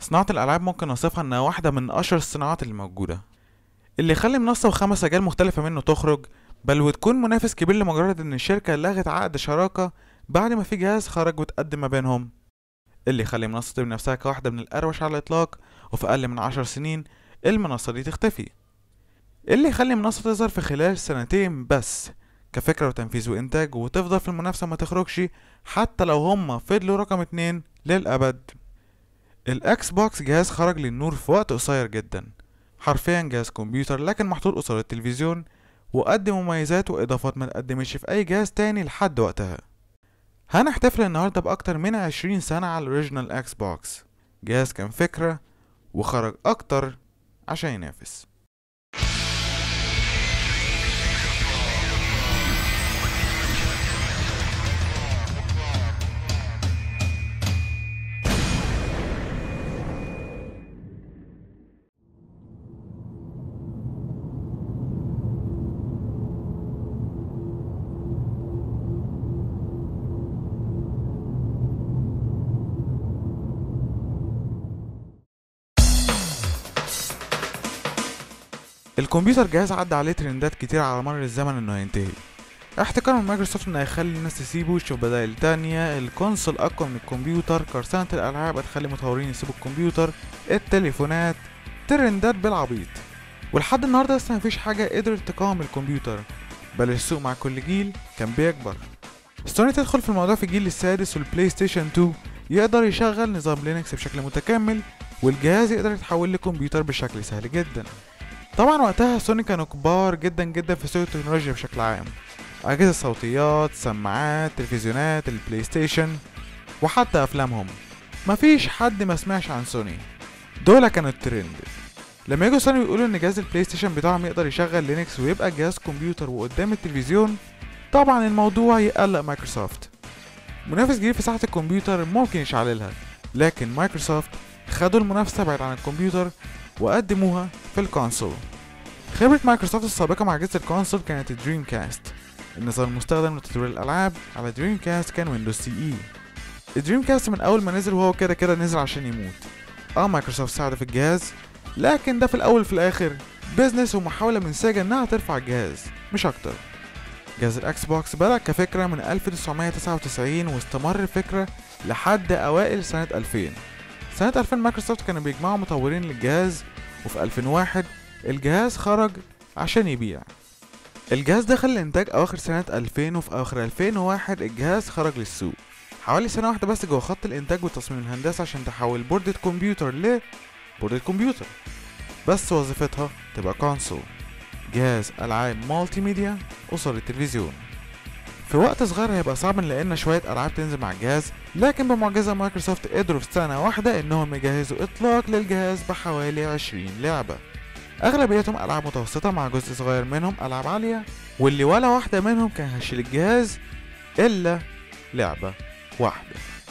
صناعة الألعاب ممكن نصفها إنها واحدة من أشهر الصناعات اللي موجودة اللي يخلي منصة وخمس أجيال مختلفة منه تخرج بل وتكون منافس كبير لمجرد إن الشركة لغت عقد شراكة بعد ما في جهاز خرج وتقدم ما بينهم اللي يخلي منصة تبني نفسها كواحدة من الأروش على الإطلاق وفي أقل من عشر سنين المنصة دي تختفي اللي يخلي منصة تظهر في خلال سنتين بس كفكرة وتنفيذ وإنتاج وتفضل في المنافسة ما تخرجش حتى لو هما فضلوا رقم اتنين للأبد الأكس بوكس جهاز خرج للنور في وقت قصير جدا حرفيا جهاز كمبيوتر لكن محطوط قصاد التلفزيون وقدم مميزات وإضافات ما تقدمش في أي جهاز تاني لحد وقتها هنحتفل النهاردة بأكتر من عشرين سنة على الأوريجينال أكس بوكس جهاز كان فكرة وخرج أكتر عشان ينافس الكمبيوتر جهاز عدى عليه ترندات كتير على مر الزمن انه هينتهي احتكار من مايكروسوفت انه هيخلي الناس تسيبه وتشوف بدائل تانية الكونسول اقوى من الكمبيوتر قرصنة الالعاب هتخلي المطورين يسيبوا الكمبيوتر التليفونات ترندات بالعبيط ولحد النهارده لسه مفيش حاجة قدرت تقاوم الكمبيوتر بل السوق مع كل جيل كان بيكبر سوني تدخل في الموضوع في الجيل السادس والبلاي ستيشن 2 يقدر يشغل نظام لينكس بشكل متكامل والجهاز يقدر يتحول لكمبيوتر بشكل سهل جدا طبعا وقتها سوني كانوا كبار جدا جدا في سوق التكنولوجيا بشكل عام أجهزة صوتيات سماعات تلفزيونات البلاي ستيشن وحتى أفلامهم مفيش حد ما سمعش عن سوني دول كانوا الترند لما يجوا سوني يقولوا ان جهاز البلاي ستيشن بتاعهم يقدر يشغل لينكس ويبقى جهاز كمبيوتر وقدام التلفزيون طبعا الموضوع يقلق مايكروسوفت منافس جديد في ساحة الكمبيوتر ممكن يشعللها لكن مايكروسوفت خدوا المنافسة بعيد عن الكمبيوتر وقدموها في الكونسول خبرة مايكروسوفت السابقة مع أجهزة الكونسول كانت الدريم كاست النظام المستخدم لتطوير الألعاب على دريم كاست كان ويندوز سي اي الدريم كاست من أول ما نزل وهو كده كده نزل عشان يموت اه مايكروسوفت ساعد في الجهاز لكن ده في الأول وفي الآخر بيزنس ومحاولة من سيجا إنها ترفع الجهاز مش أكتر جهاز الأكس بوكس بدأ كفكرة من 1999 واستمر الفكرة لحد أوائل سنة 2000 سنة 2000 مايكروسوفت كانوا بيجمعوا مطورين للجهاز وفي 2001 الجهاز خرج عشان يبيع الجهاز دخل الانتاج اواخر سنة 2000 وفي اواخر 2001 الجهاز خرج للسوق حوالي سنة واحدة بس جوه خط الانتاج والتصميم الهندسي عشان تحول بوردة كمبيوتر ل بوردة كمبيوتر بس وظيفتها تبقى كونسول جهاز العاب مالتي ميديا قصاد التلفزيون في وقت صغير هيبقى صعب نلاقي لنا شوية ألعاب تنزل مع الجهاز لكن بمعجزة مايكروسوفت قدروا في سنة واحدة إنهم يجهزوا إطلاق للجهاز بحوالي 20 لعبة أغلبيتهم ألعاب متوسطة مع جزء صغير منهم ألعاب عالية واللي ولا واحدة منهم كان هشيل الجهاز إلا لعبة واحدة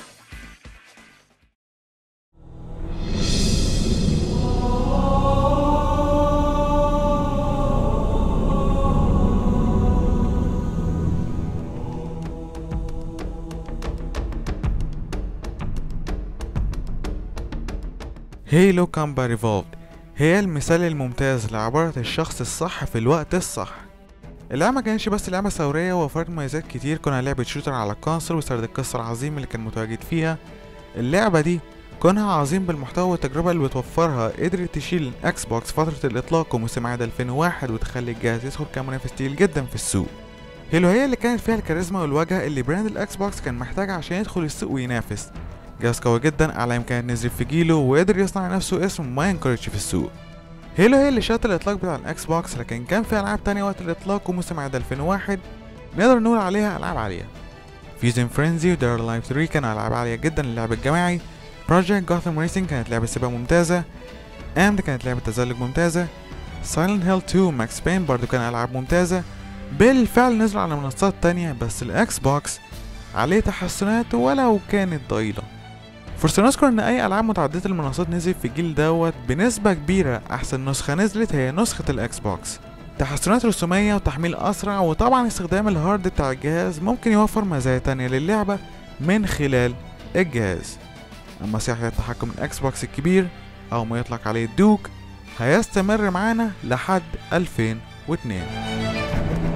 هيلو كامبا ريفولد هي المثال الممتاز لعبارة الشخص الصح في الوقت الصح اللعبة ما كانتش بس لعبة ثورية ووفرت مميزات كتير كونها لعبة شوتر على الكونسول وسرد القصة العظيم اللي كان متواجد فيها اللعبة دي كونها عظيم بالمحتوى والتجربة اللي بتوفرها قدرت تشيل الأكس بوكس فترة الإطلاق وموسم عام 2001 وتخلي الجهاز يدخل كمنافس تقيل جدا في السوق هيلو هي اللي كانت فيها الكاريزما والواجهة اللي براند الأكس بوكس كان محتاجها عشان يدخل السوق وينافس جهاز قوي جدا أعلى إمكانيات نزل في جيله وقدر يصنع لنفسه اسم ما ينقرضش في السوق هيلو هي اللي شات الإطلاق بتاع الأكس بوكس لكن كان في ألعاب تانية وقت الإطلاق وموسم عام 2001 نقدر نقول عليها ألعاب عالية فيوزن فرينزي ودار لايف 3 كانوا ألعاب عالية جدا للعب الجماعي بروجكت جوثام ريسنج كانت لعبة سباق ممتازة اند كانت لعبة تزلج ممتازة سايلنت هيل 2 ماكس بين برضو كان ألعاب ممتازة بالفعل نزلوا على منصات تانية بس الأكس بوكس عليه تحسنات ولو كانت ضئيلة فرصة نذكر ان اي العاب متعددة المنصات نزلت في الجيل دوت بنسبة كبيرة احسن نسخة نزلت هي نسخة الاكس بوكس تحسنات رسومية وتحميل اسرع وطبعا استخدام الهارد بتاع الجهاز ممكن يوفر مزايا تانية للعبة من خلال الجهاز أما سياحة التحكم الإكس بوكس الكبير أو ما يطلق عليه الدوك هيستمر معانا لحد 2002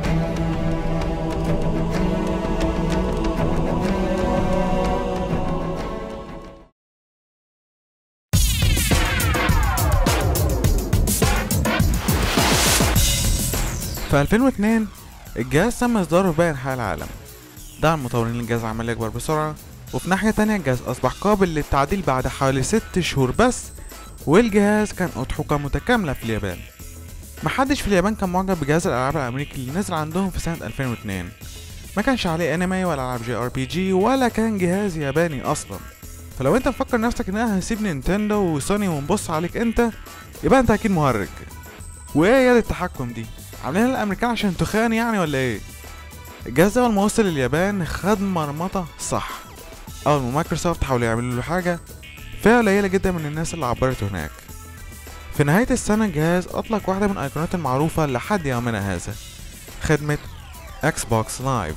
في 2002 الجهاز تم إصداره في باقي أنحاء العالم دعا المطورين الجهاز عمال يكبر بسرعة وفي ناحية تانية الجهاز أصبح قابل للتعديل بعد حوالي ست شهور بس والجهاز كان أضحوكة متكاملة في اليابان محدش في اليابان كان معجب بجهاز الألعاب الأمريكي اللي نزل عندهم في سنة 2002 ما كانش عليه انمي ولا ألعاب جي ار بي جي ولا كان جهاز ياباني أصلا فلو انت مفكر نفسك ان انا هسيب نينتندو وسوني ونبص عليك انت يبقى انت اكيد مهرج وايه يد التحكم دي عاملين الامريكان عشان تخان يعني ولا ايه الجهاز اول ما وصل اليابان خد مرمطة صح اول ما مايكروسوفت حاولوا يعملوا له حاجة فئة قليلة جدا من الناس اللي عبرته هناك في نهاية السنة الجهاز أطلق واحدة من الأيقونات المعروفة لحد يومنا هذا خدمة اكس بوكس لايف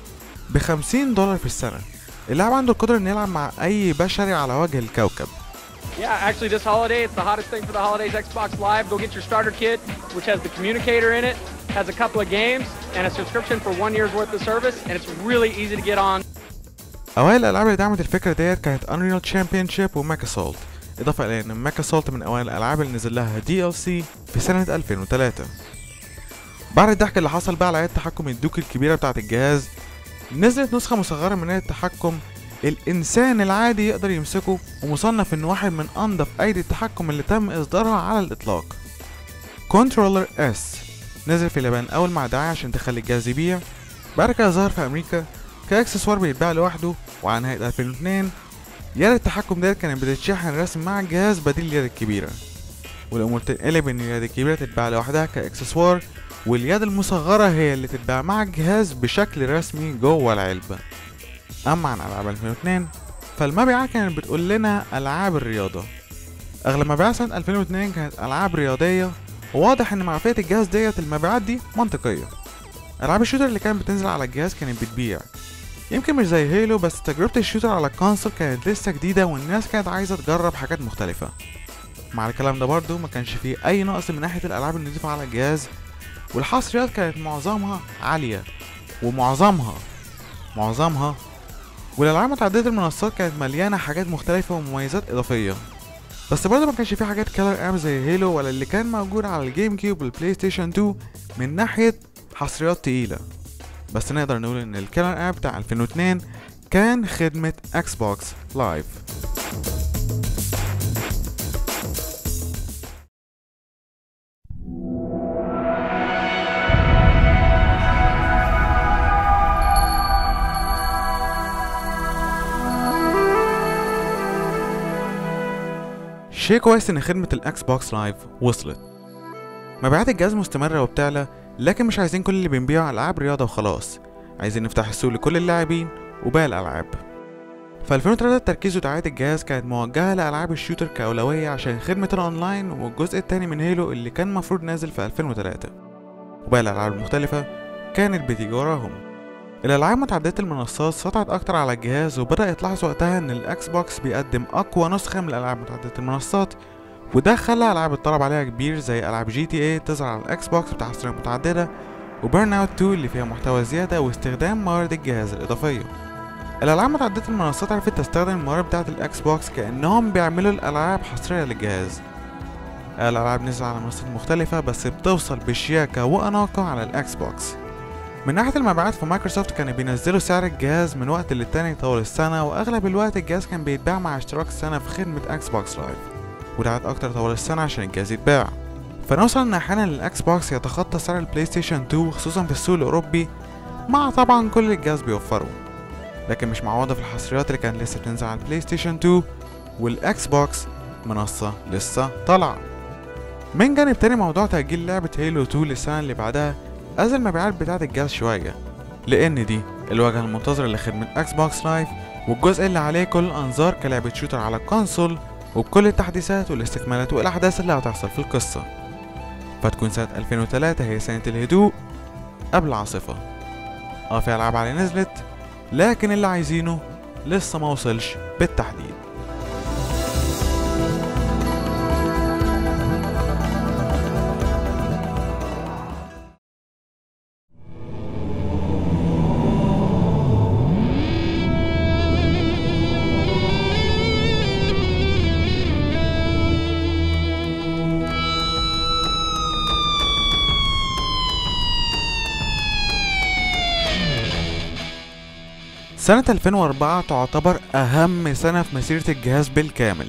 بخمسين دولار في السنة اللاعب عنده القدرة إنه يلعب مع أي بشري على وجه الكوكب Yeah, actually, this holiday, it's the hottest thing for the holidays. Xbox Live. Go get your starter kit, which has the communicator in it, has a couple of games, and a subscription for one year's worth of service, and it's really easy to get on. أوائل الألعاب اللي دعمت الفكرة ديت كانت Unreal Championship وماكا سولت إضافة إلى إن ماكا سولت من أوائل الألعاب اللي نزل لها DLC في سنة 2003 بعد الضحك اللي حصل بقى على آلة التحكم الدوك الكبيرة بتاعة الجهاز نزلت نسخة مصغرة من آلة التحكم الإنسان العادي يقدر يمسكه ومصنف إنه واحد من أنظف أيدي التحكم اللي تم إصدارها على الإطلاق كنترولر اس نزل في اليابان أول مع دعاية عشان تخلي الجهاز يبيع بعد كده ظهر في أمريكا كاكسسوار بيتباع لوحده وعلى نهاية 2002 يد التحكم ديت كانت بتتشحن رسم مع الجهاز بديل اليد الكبيرة والأمور تنقلب إن اليد الكبيرة تتباع لوحدها كاكسسوار واليد المصغرة هي اللي تتباع مع الجهاز بشكل رسمي جوه العلبة أما عن ألعاب 2002 فالمبيعات كانت بتقول لنا ألعاب الرياضة أغلب مبيعات سنة 2002 كانت ألعاب رياضية وواضح إن مع فئة الجهاز ديت المبيعات دي منطقية ألعاب الشوتر اللي كانت بتنزل على الجهاز كانت بتبيع يمكن مش زي هيلو بس تجربة الشوتر على الكونسول كانت لسه جديدة والناس كانت عايزة تجرب حاجات مختلفة مع الكلام ده برضو ما كانش فيه أي نقص من ناحية الألعاب النضيفة على الجهاز والحصريات كانت معظمها عالية ومعظمها معظمها والألعاب متعددة المنصات كانت مليانة حاجات مختلفة ومميزات إضافية بس برضه ما كانش في حاجات كلر اب زي هيلو ولا اللي كان موجود على الجيم كيوب والبلاي ستيشن 2 من ناحية حصريات تقيلة بس نقدر نقول ان الكيلر اب بتاع 2002 كان خدمة اكس بوكس لايف شيء كويس ان خدمة الاكس بوكس لايف وصلت مبيعات الجهاز مستمرة وبتعلى لكن مش عايزين كل اللي بنبيعه ألعاب رياضة وخلاص عايزين نفتح السوق لكل اللاعبين وباقي الألعاب في 2003 تركيز ودعاية الجهاز كانت موجهة لألعاب الشوتر كأولوية عشان خدمة الأونلاين والجزء التاني من هيلو اللي كان مفروض نازل في 2003 وباقي الألعاب المختلفة كانت بتيجي وراهم الألعاب متعددة المنصات سطعت أكتر على الجهاز وبدأ يتلاحظ وقتها إن الأكس بوكس بيقدم أقوى نسخة من الألعاب متعددة المنصات وده خلى ألعاب الطلب عليها كبير زي ألعاب جي تي اي تظهر على الأكس بوكس بتحصيلات متعددة وبيرن اوت 2 اللي فيها محتوى زيادة واستخدام موارد الجهاز الإضافية الألعاب متعددة المنصات عرفت تستخدم الموارد بتاعة الأكس بوكس كأنهم بيعملوا الألعاب حصرية للجهاز الألعاب نزل على منصات مختلفة بس بتوصل بشياكة وأناقة على الأكس بوكس من ناحية المبيعات فمايكروسوفت كانوا بينزلوا سعر الجهاز من وقت للتاني طول السنة وأغلب الوقت الجهاز كان بيتباع مع اشتراك السنة في خدمة أكس بوكس لايف ودعت أكتر طوال السنة عشان الجهاز يتباع فنوصل إن أحيانا الأكس بوكس يتخطى سعر البلاي ستيشن 2 خصوصا في السوق الأوروبي مع طبعا كل اللي الجهاز بيوفره لكن مش معوضة في الحصريات اللي كانت لسه بتنزل على البلاي ستيشن 2 والأكس بوكس منصة لسه طالعة من جانب تاني موضوع تأجيل لعبة هيلو 2 للسنة اللي بعدها أذى المبيعات بتاعة الجهاز شوية لأن دي الواجهة المنتظرة لخدمة أكس بوكس لايف والجزء اللي عليه كل الأنظار كلعبة شوتر على الكونسول وبكل التحديثات والاستكمالات والأحداث اللي هتحصل في القصة فتكون سنة 2003 هي سنة الهدوء قبل العاصفة اه في ألعاب عليه نزلت لكن اللي عايزينه لسه ما وصلش بالتحديد سنة 2004 تعتبر أهم سنة في مسيرة الجهاز بالكامل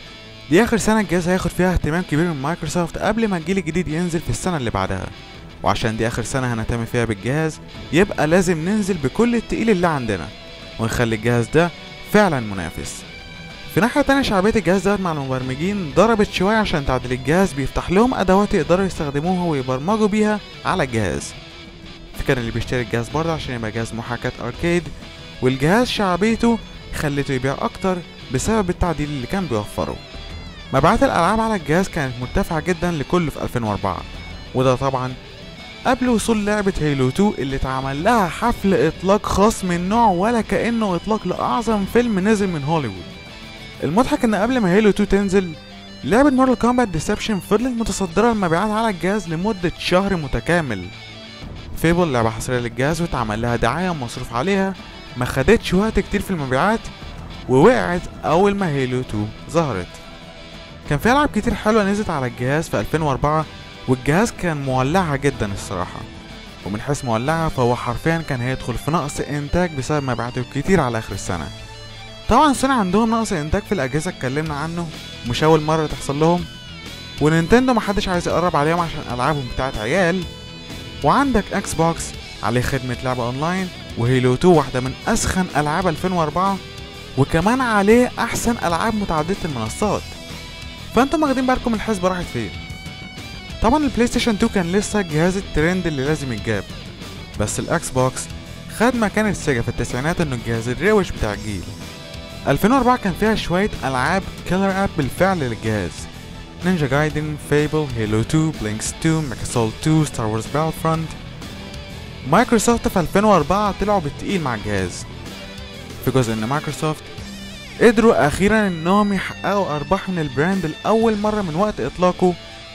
دي آخر سنة الجهاز هياخد فيها اهتمام كبير من مايكروسوفت قبل ما الجيل الجديد ينزل في السنة اللي بعدها وعشان دي آخر سنة هنهتم فيها بالجهاز يبقى لازم ننزل بكل التقيل اللي عندنا ونخلي الجهاز ده فعلا منافس في ناحية تانية شعبية الجهاز دوت مع المبرمجين ضربت شوية عشان تعديل الجهاز بيفتح لهم أدوات يقدروا يستخدموها ويبرمجوا بيها على الجهاز فكان اللي بيشتري الجهاز برضه عشان يبقى جهاز محاكاة أركيد والجهاز شعبيته خلته يبيع أكتر بسبب التعديل اللي كان بيوفره مبيعات الألعاب على الجهاز كانت مرتفعة جدا لكل في 2004 وده طبعا قبل وصول لعبة هيلو 2 اللي اتعمل لها حفل إطلاق خاص من نوع ولا كأنه إطلاق لأعظم فيلم نزل من هوليوود المضحك إن قبل ما هيلو 2 تنزل لعبة مورتال كومبات ديسبشن فضلت متصدرة المبيعات على الجهاز لمدة شهر متكامل فيبل لعبة حصرية للجهاز واتعمل لها دعاية ومصروف عليها ما خدتش وقت كتير في المبيعات ووقعت أول ما هيلو 2 ظهرت كان في ألعاب كتير حلوة نزلت على الجهاز في 2004 والجهاز كان مولعة جدا الصراحة ومن حيث مولعة فهو حرفيا كان هيدخل في نقص إنتاج بسبب مبيعاته الكتير على آخر السنة طبعا سوني عندهم نقص إنتاج في الأجهزة اتكلمنا عنه مش أول مرة تحصل لهم ونينتندو محدش عايز يقرب عليهم عشان ألعابهم بتاعت عيال وعندك اكس بوكس عليه خدمة لعبة اونلاين وهيلو 2 واحدة من اسخن العاب 2004 وكمان عليه احسن العاب متعددة المنصات فانتم واخدين بالكم الحسبة راحت فين طبعا البلاي ستيشن 2 كان لسه جهاز الترند اللي لازم يتجاب بس الاكس بوكس خد مكان السيجا في التسعينات انه الجهاز الروش بتاع الجيل 2004 كان فيها شوية ألعاب كيلر اب بالفعل للجهاز نينجا جايدن فيبل هيلو 2 بلينكس 2 ميكاسول 2 ستار وورز باتل فرونت مايكروسوفت في 2004 طلعوا بالتقيل مع الجهاز في جزء ان مايكروسوفت قدروا اخيرا انهم يحققوا ارباح من البراند لاول مره من وقت اطلاقه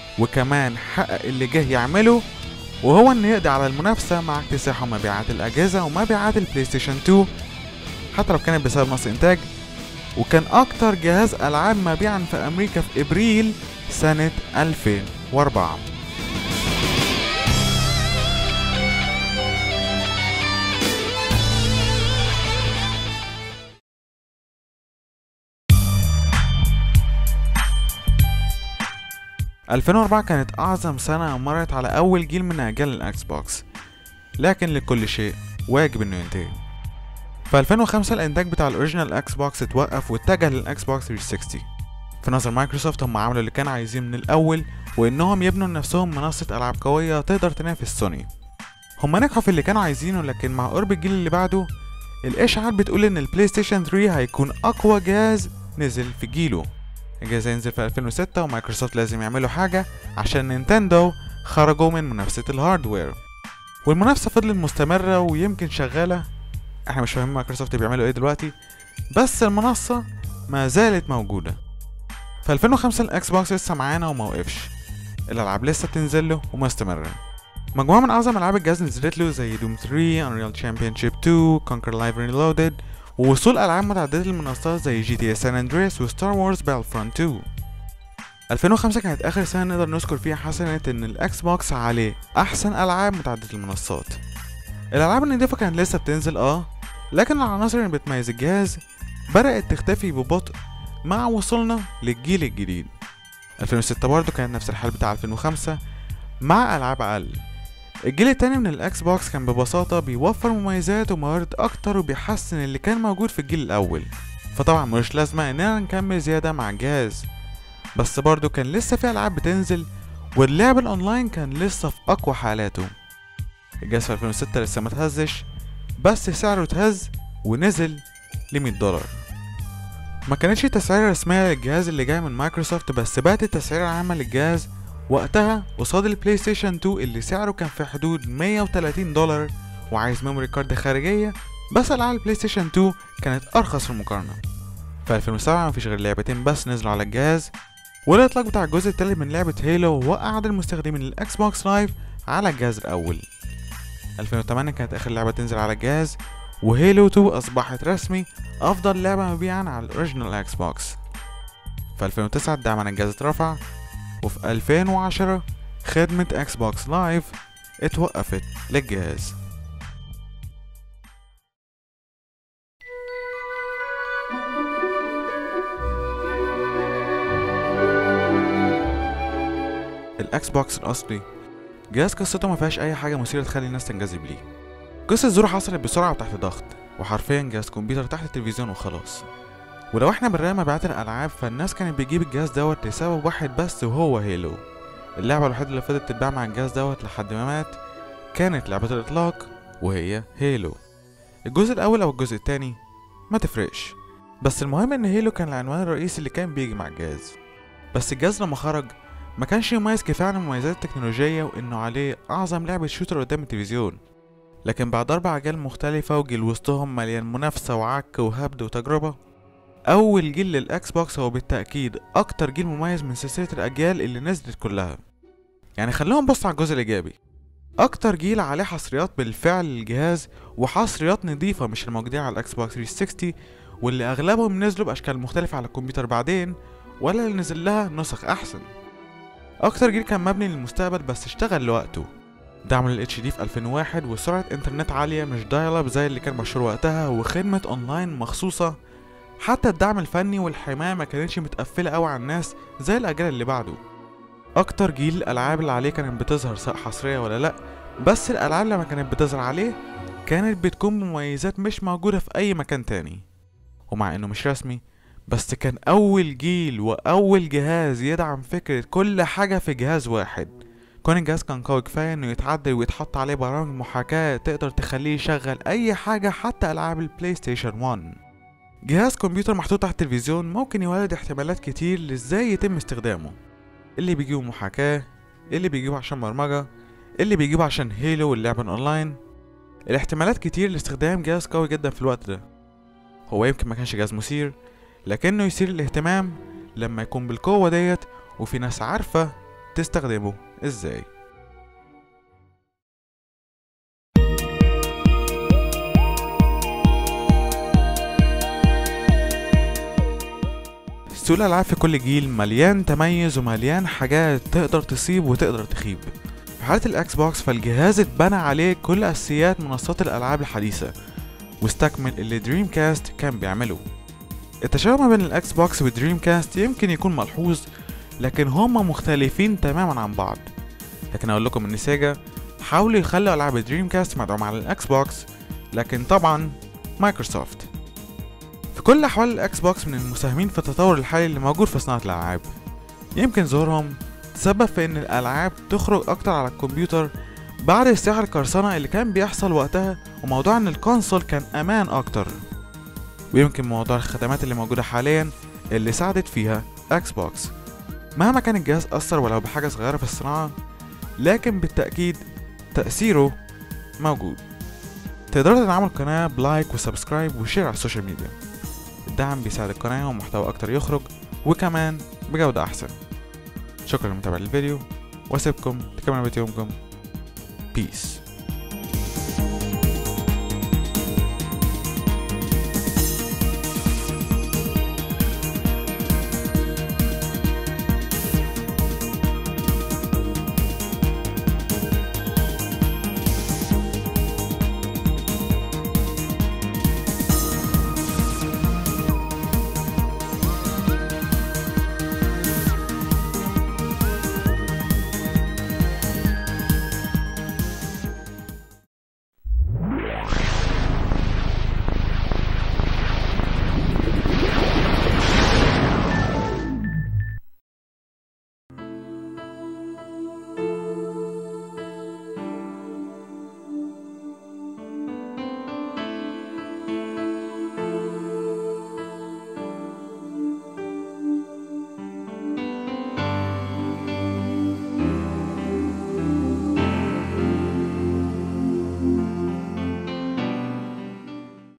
وكمان حقق اللي جه يعمله وهو انه يقضي على المنافسه مع اكتساحه مبيعات الاجهزه ومبيعات البلاي ستيشن 2 حتى لو كانت بسبب نقص انتاج وكان اكتر جهاز العاب مبيعا في امريكا في ابريل سنة 2004 2004 كانت أعظم سنة مرت على أول جيل من أجيال الأكس بوكس لكن لكل شيء واجب إنه ينتهي في 2005 الإنتاج بتاع الأوريجينال أكس بوكس اتوقف واتجه للأكس بوكس 360 في نظر مايكروسوفت هم عملوا اللي كانوا عايزين من الأول وإنهم يبنوا لنفسهم منصة ألعاب قوية تقدر تنافس سوني هم نجحوا في اللي كانوا عايزينه لكن مع قرب الجيل اللي بعده الإشاعات بتقول إن البلاي ستيشن 3 هيكون أقوى جهاز نزل في جيله الجهاز هينزل في 2006 ومايكروسوفت لازم يعملوا حاجة عشان نينتندو خرجوا من منافسة الهاردوير والمنافسة فضلت مستمرة ويمكن شغالة احنا مش فاهمين مايكروسوفت بيعملوا ايه دلوقتي بس المنصة ما زالت موجودة في 2005 الاكس بوكس لسه معانا وما وقفش الالعاب لسه بتنزل له ومستمرة مجموعة من اعظم العاب الجهاز نزلت له زي دوم 3 Unreal Championship 2 Conquer Live Reloaded ووصول العاب متعددة المنصات زي جي تي سان اندريس وستار وورز باتل فرونت 2 2005 كانت اخر سنة نقدر نذكر فيها حسنة ان الاكس بوكس عليه احسن العاب متعددة المنصات الالعاب النضيفة كانت لسه بتنزل اه لكن العناصر اللي بتميز الجهاز بدأت تختفي ببطء مع وصولنا للجيل الجديد 2006 برضه كانت نفس الحال بتاع 2005 مع ألعاب أقل الجيل التاني من الأكس بوكس كان ببساطة بيوفر مميزات وموارد أكتر وبيحسن اللي كان موجود في الجيل الأول فطبعا ملوش لازمة إننا نكمل زيادة مع الجهاز بس برضه كان لسه في ألعاب بتنزل واللعب الأونلاين كان لسه في أقوى حالاته الجهاز في 2006 لسه متهزش بس سعره اتهز ونزل ل 100 دولار ما كانتش تسعيرة رسمية للجهاز اللي جاي من مايكروسوفت بس بقت التسعيرة العامة للجهاز وقتها قصاد البلاي ستيشن 2 اللي سعره كان في حدود 130 دولار وعايز ميموري كارد خارجية بس ألعاب البلاي ستيشن 2 كانت أرخص في المقارنة في 2007 مفيش غير لعبتين بس نزلوا على الجهاز والإطلاق بتاع الجزء التالت من لعبة هيلو وقعد المستخدمين الإكس بوكس لايف على الجهاز الأول 2008 كانت آخر لعبة تنزل على الجهاز وهيلو 2 أصبحت رسمي أفضل لعبة مبيعا على الأوريجينال إكس بوكس في 2009 الدعم عن الجهاز اترفع وفي 2010 خدمة إكس بوكس لايف اتوقفت للجهاز الاكس بوكس الاصلي جهاز قصته ما فيهاش اي حاجه مثيره تخلي الناس تنجذب ليه قصه زورو حصلت بسرعه وتحت ضغط وحرفيا جهاز كمبيوتر تحت التلفزيون وخلاص ولو احنا بنراقب مبيعات الالعاب فالناس كانت بتجيب الجهاز دوت لسبب واحد بس وهو هيلو اللعبه الوحيده اللي فضلت تتباع مع الجهاز دوت لحد ما مات كانت لعبه الاطلاق وهي هيلو الجزء الاول او الجزء التاني ما تفرقش بس المهم ان هيلو كان العنوان الرئيسي اللي كان بيجي مع الجهاز بس الجهاز لما خرج ما كانش يميز كفاية عن المميزات التكنولوجية وانه عليه اعظم لعبة شوتر قدام التلفزيون لكن بعد اربع اجيال مختلفة وجيل وسطهم مليان منافسة وعك وهبد وتجربة اول جيل للاكس بوكس هو بالتأكيد اكتر جيل مميز من سلسلة الاجيال اللي نزلت كلها يعني خلينا نبص على الجزء الايجابي اكتر جيل عليه حصريات بالفعل للجهاز وحصريات نظيفة مش الموجودين على الاكس بوكس 360 واللي اغلبهم نزلوا باشكال مختلفة على الكمبيوتر بعدين ولا اللي نزل لها نسخ احسن اكتر جيل كان مبني للمستقبل بس اشتغل لوقته دعم لل HD في 2001 وسرعة انترنت عالية مش دايل اب زي اللي كان مشهور وقتها وخدمة اونلاين مخصوصة حتى الدعم الفني والحماية ما كانتش متقفلة قوي على الناس زي الاجيال اللي بعده اكتر جيل الالعاب اللي عليه كانت بتظهر سواء حصرية ولا لا بس الالعاب لما كانت بتظهر عليه كانت بتكون مميزات مش موجودة في اي مكان تاني ومع انه مش رسمي بس كان اول جيل واول جهاز يدعم فكرة كل حاجة في جهاز واحد كون الجهاز كان قوي كفاية انه يتعدل ويتحط عليه برامج محاكاة تقدر تخليه يشغل اي حاجة حتى العاب البلاي ستيشن 1 جهاز كمبيوتر محطوط تحت التلفزيون ممكن يولد احتمالات كتير لازاي يتم استخدامه اللي بيجيبه محاكاة اللي بيجيبه عشان برمجة اللي بيجيبه عشان هيلو واللعبة الاونلاين الاحتمالات كتير لاستخدام جهاز قوي جدا في الوقت ده هو يمكن ما كانش جهاز مثير لكنه يثير الاهتمام لما يكون بالقوة ديت وفي ناس عارفة تستخدمه ازاي سوق الألعاب في كل جيل مليان تميز ومليان حاجات تقدر تصيب وتقدر تخيب في حالة الأكس بوكس فالجهاز اتبنى عليه كل أساسيات منصات الألعاب الحديثة واستكمل اللي دريم كاست كان بيعمله التشابه ما بين الاكس بوكس والدريم كاست يمكن يكون ملحوظ لكن هما مختلفين تماما عن بعض لكن اقول لكم ان سيجا حاولوا يخلوا العاب الدريم كاست مدعومة على الاكس بوكس لكن طبعا مايكروسوفت في كل احوال الاكس بوكس من المساهمين في التطور الحالي اللي موجود في صناعة الالعاب يمكن ظهورهم تسبب في ان الالعاب تخرج اكتر على الكمبيوتر بعد استياح القرصنة اللي كان بيحصل وقتها وموضوع ان الكونسول كان امان اكتر ويمكن موضوع الخدمات اللي موجودة حاليا اللي ساعدت فيها اكس بوكس مهما كان الجهاز أثر ولو بحاجة صغيرة في الصناعة لكن بالتأكيد تأثيره موجود تقدروا تدعموا القناة بلايك وسبسكرايب وشير على السوشيال ميديا الدعم بيساعد القناة ومحتوى أكتر يخرج وكمان بجودة أحسن شكرا لمتابعة الفيديو واسيبكم تكملوا بيت يومكم بيس